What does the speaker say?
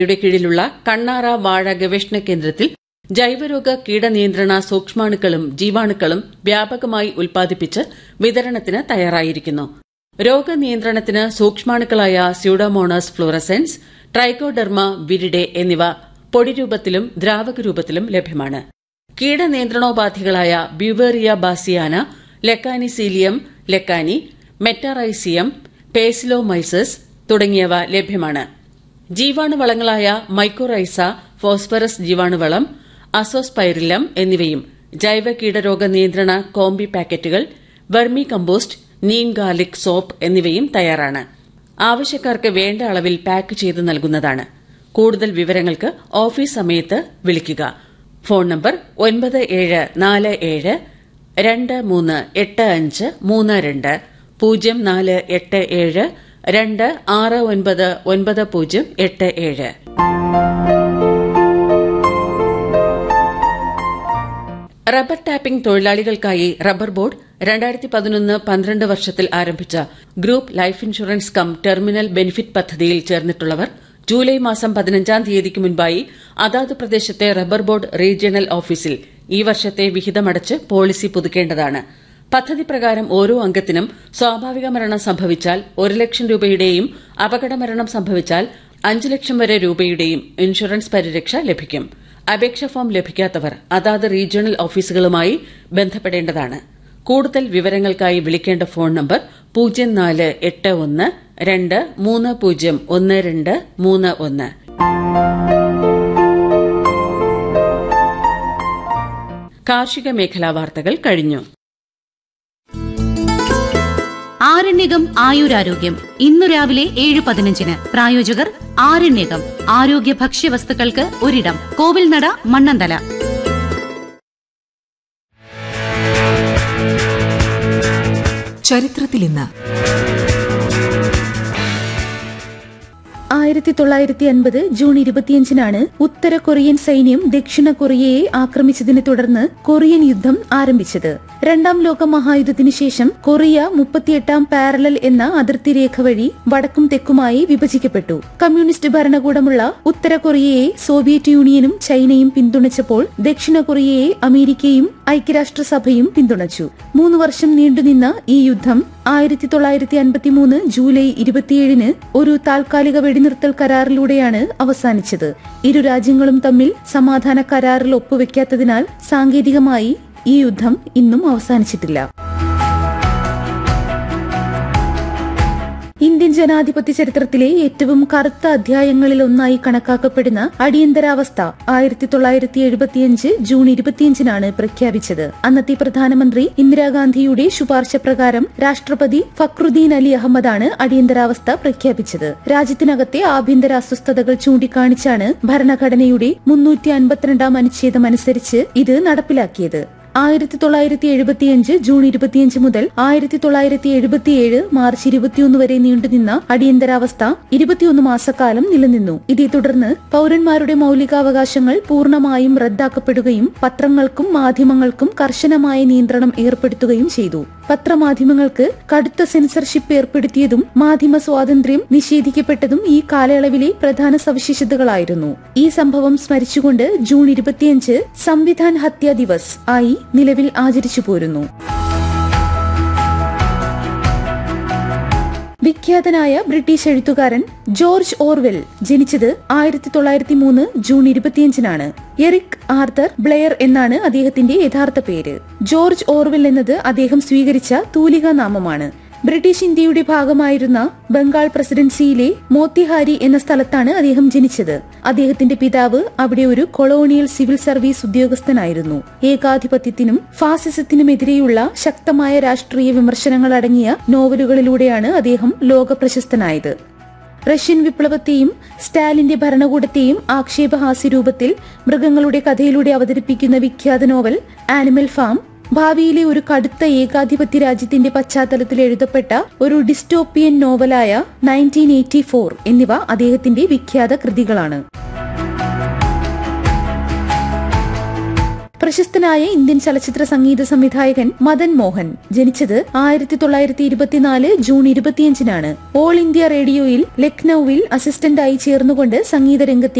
യുടെ കീഴിലുള്ള കണ്ണാറ വാഴ ഗവേഷണ കേന്ദ്രത്തിൽ ജൈവരോഗ കീടനിയന്ത്രണ സൂക്ഷ്മാണുക്കളും ജീവാണുക്കളും വ്യാപകമായി ഉൽപ്പാദിപ്പിച്ച് വിതരണത്തിന് തയ്യാറായിരിക്കുന്നു രോഗനിയന്ത്രണത്തിന് സൂക്ഷ്മാണുക്കളായ സ്യൂഡോമോണസ് ഫ്ലൂറസെൻസ് ട്രൈക്കോഡെർമ വിരിഡെ എന്നിവ പൊടിരൂപത്തിലും ദ്രാവക രൂപത്തിലും ലഭ്യമാണ് കീടനിയന്ത്രണോപാധികളായ beauveria bassiana lecanicillium lecanii metarhizium paecilomyces തുടങ്ങിയവ ലഭ്യമാണ് ജീവാണുവളങ്ങളായ മൈക്കോറൈസ ഫോസ്ഫറസ് ജീവാണുവളം അസോസ്പൈറിലം എന്നിവയും ജൈവ കീടരോഗ നിയന്ത്രണ കോംബി പാക്കറ്റുകൾ vermicompost neem garlic soap എന്നിവയും തയ്യാറാണ് ആവശ്യക്കാർക്ക് വേണ്ട അളവിൽ പാക്ക് ചെയ്ത് നൽകുന്നതാണ് കൂടുതൽ വിവരങ്ങൾക്ക് ഓഫീസ് സമയത്ത് വിളിക്കുക ഫോൺ നമ്പർ ഒൻപത് ഏഴ് നാല് ഏഴ് രണ്ട് മൂന്ന് എട്ട് അഞ്ച് മൂന്ന് രണ്ട് പൂജ്യം നാല് എട്ട് ഏഴ് രണ്ട് ആറ് ഒൻപത് ഒൻപത് പൂജ്യം എട്ട് ഏഴ് റബ്ബർ ടാപ്പിംഗ് തൊഴിലാളികൾക്കായി റബ്ബർ ബോർഡ് രണ്ടായിരത്തി പതിനൊന്ന് പന്ത്രണ്ട് വർഷത്തിൽ ആരംഭിച്ച group life insurance cum terminal benefit പദ്ധതിയിൽ ചേർന്നിട്ടുള്ളവർ ജൂലൈ മാസം പതിനഞ്ചാം തീയതിക്ക് മുൻപായി അതാത് പ്രദേശത്തെ റബ്ബർ ബോർഡ് റീജിയണൽ ഓഫീസിൽ ഈ വർഷത്തെ വിഹിതമടച്ച് പോളിസി പുതുക്കേണ്ടതാണ് പദ്ധതി പ്രകാരം ഓരോ അംഗത്തിനും സ്വാഭാവിക മരണം സംഭവിച്ചാൽ ഒരു ലക്ഷം രൂപയുടെയും അപകടമരണം സംഭവിച്ചാൽ അഞ്ച് ലക്ഷം വരെ രൂപയുടെയും ഇൻഷുറൻസ് പരിരക്ഷ ലഭിക്കും അപേക്ഷ ഫോം ലഭിക്കാത്തവർ അതാത് റീജിയണൽ ഓഫീസുകളുമായി ബന്ധപ്പെടേണ്ടതാണ് കൂടുതൽ വിവരങ്ങൾക്കായി വിളിക്കേണ്ട ഫോൺ നമ്പർ പൂജ്യം നാല് എട്ട് ഒന്ന് രണ്ട് മൂന്ന് പൂജ്യം ഒന്ന് രണ്ട് മൂന്ന് ഒന്ന് കാർഷിക മേഖലാ വാർത്തകൾ കഴിഞ്ഞു ആരണ്യകം ആയുരാരോഗ്യം ഇന്നു രാവിലെ ഏഴ് പതിനഞ്ചിന് പ്രായോജകർ ആരണ്യകം ആരോഗ്യ ഭക്ഷ്യവസ്തുക്കൾക്ക് ഒരിടം കോവിൽനട മണ്ണന്തല ചരിത്രത്തിൽ ഇന്ന് ആയിരത്തി തൊള്ളായിരത്തി അൻപത് ജൂൺ ഇരുപത്തിയഞ്ചിനാണ് ഉത്തര കൊറിയൻ സൈന്യം ദക്ഷിണ കൊറിയയെ ആക്രമിച്ചതിനെ തുടർന്ന് കൊറിയൻ യുദ്ധം ആരംഭിച്ചത് രണ്ടാം ലോക മഹായുദ്ധത്തിനു ശേഷം കൊറിയ മുപ്പത്തിയെട്ടാം പാരലൽ എന്ന അതിർത്തി രേഖ വഴി വടക്കും തെക്കുമായി വിഭജിക്കപ്പെട്ടു കമ്മ്യൂണിസ്റ്റ് ഭരണകൂടമുള്ള ഉത്തര കൊറിയയെ സോവിയറ്റ് യൂണിയനും ചൈനയും പിന്തുണച്ചപ്പോൾ ദക്ഷിണ കൊറിയയെ അമേരിക്കയും ഐക്യരാഷ്ട്രസഭയും പിന്തുണച്ചു മൂന്ന് വർഷം നീണ്ടുനിന്ന ഈ യുദ്ധം ആയിരത്തി തൊള്ളായിരത്തി അൻപത്തിമൂന്ന് ജൂലൈ ഇരുപത്തിയേഴിന് ഒരു താൽക്കാലിക വെടിനിർത്തൽ കരാറിലൂടെയാണ് അവസാനിച്ചത് ഇരു രാജ്യങ്ങളും തമ്മിൽ സമാധാന കരാറിൽ ഒപ്പുവെക്കാത്തതിനാൽ സാങ്കേതികമായി ഈ യുദ്ധം ഇന്നും അവസാനിച്ചിട്ടില്ല ഇന്ത്യൻ ജനാധിപത്യ ചരിത്രത്തിലെ ഏറ്റവും കറുത്ത അധ്യായങ്ങളിൽ ഒന്നായി കണക്കാക്കപ്പെടുന്ന അടിയന്തരാവസ്ഥ ആയിരത്തി തൊള്ളായിരത്തി എഴുപത്തിയഞ്ച് ജൂൺ ഇരുപത്തിയഞ്ചിനാണ് പ്രഖ്യാപിച്ചത് അന്നത്തെ പ്രധാനമന്ത്രി ഇന്ദിരാഗാന്ധിയുടെ ശുപാർശ പ്രകാരം രാഷ്ട്രപതി ഫക്രുദ്ദീൻ അലി അഹമ്മദാണ് അടിയന്തരാവസ്ഥ പ്രഖ്യാപിച്ചത് രാജ്യത്തിനകത്തെ ആഭ്യന്തര അസ്വസ്ഥതകൾ ചൂണ്ടിക്കാണിച്ചാണ് ഭരണഘടനയുടെ മുന്നൂറ്റി അൻപത്തിരണ്ടാം അനുച്ഛേദം അനുസരിച്ച് ഇത് നടപ്പിലാക്കിയത് ആയിരത്തി തൊള്ളായിരത്തി എഴുപത്തിയഞ്ച് ജൂൺ ഇരുപത്തിയഞ്ച് മുതൽ ആയിരത്തി തൊള്ളായിരത്തി എഴുപത്തിയേഴ് മാർച്ച് ഇരുപത്തിയൊന്ന് വരെ നീണ്ടുനിന്ന അടിയന്തരാവസ്ഥ ഇരുപത്തിയൊന്ന് മാസക്കാലം നിലനിന്നു ഇതേ തുടർന്ന് പൌരന്മാരുടെ മൌലികാവകാശങ്ങൾ പൂർണ്ണമായും റദ്ദാക്കപ്പെടുകയും പത്രങ്ങൾക്കും മാധ്യമങ്ങൾക്കും കർശനമായ നിയന്ത്രണം ഏർപ്പെടുത്തുകയും ചെയ്തു പത്രമാധ്യമങ്ങൾക്ക് കടുത്ത സെൻസർഷിപ്പ് ഏർപ്പെടുത്തിയതും മാധ്യമ സ്വാതന്ത്ര്യം നിഷേധിക്കപ്പെട്ടതും ഈ കാലയളവിലെ പ്രധാന സവിശേഷതകളായിരുന്നു ഈ സംഭവം സ്മരിച്ചുകൊണ്ട് ജൂൺ ഇരുപത്തിയഞ്ച് സംവിധാൻ ഹത്യാ ദിവസ് ആയി നിലവിൽ ആചരിച്ചു പോരുന്നു വിഖ്യാതനായ ബ്രിട്ടീഷ് എഴുത്തുകാരൻ ജോർജ് ഓർവെൽ ജനിച്ചത് ആയിരത്തി തൊള്ളായിരത്തി മൂന്ന് ജൂൺ ഇരുപത്തിയഞ്ചിനാണ് എറിക് ആർത്തർ ബ്ലെയർ എന്നാണ് അദ്ദേഹത്തിന്റെ യഥാർത്ഥ പേര് ജോർജ് ഓർവെൽ എന്നത് അദ്ദേഹം സ്വീകരിച്ച തൂലികാ നാമമാണ് ബ്രിട്ടീഷ് ഇന്ത്യയുടെ ഭാഗമായിരുന്ന ബംഗാൾ പ്രസിഡൻസിയിലെ മോത്തിഹാരി എന്ന സ്ഥലത്താണ് അദ്ദേഹം ജനിച്ചത് അദ്ദേഹത്തിന്റെ പിതാവ് അവിടെ ഒരു കൊളോണിയൽ സിവിൽ സർവീസ് ഉദ്യോഗസ്ഥനായിരുന്നു ഏകാധിപത്യത്തിനും ഫാസിസത്തിനുമെതിരെയുള്ള ശക്തമായ രാഷ്ട്രീയ വിമർശനങ്ങൾ അടങ്ങിയ നോവലുകളിലൂടെയാണ് അദ്ദേഹം ലോകപ്രശസ്തനായത് റഷ്യൻ വിപ്ലവത്തെയും സ്റ്റാലിന്റെ ഭരണകൂടത്തെയും ആക്ഷേപഹാസ്യ രൂപത്തിൽ മൃഗങ്ങളുടെ കഥയിലൂടെ അവതരിപ്പിക്കുന്ന വിഖ്യാത നോവൽ ആനിമൽ ഫാം ഭാവിയിലെ ഒരു കടുത്ത ഏകാധിപത്യ രാജ്യത്തിന്റെ പശ്ചാത്തലത്തിൽ എഴുതപ്പെട്ട ഒരു ഡിസ്റ്റോപ്പിയൻ നോവലായ നയൻറ്റീൻ എയ്റ്റി ഫോർ എന്നിവ അദ്ദേഹത്തിന്റെ വിഖ്യാത കൃതികളാണ് പ്രശസ്തനായ ഇന്ത്യൻ ചലച്ചിത്ര സംഗീത സംവിധായകൻ മദൻ മോഹൻ ജനിച്ചത് ആയിരത്തി തൊള്ളായിരത്തി ഇരുപത്തിനാല് ജൂൺ ഇരുപത്തിയഞ്ചിനാണ് ഓൾ ഇന്ത്യ റേഡിയോയിൽ ലക്നൌവിൽ അസിസ്റ്റന്റായി ചേർന്നുകൊണ്ട് സംഗീത രംഗത്തെ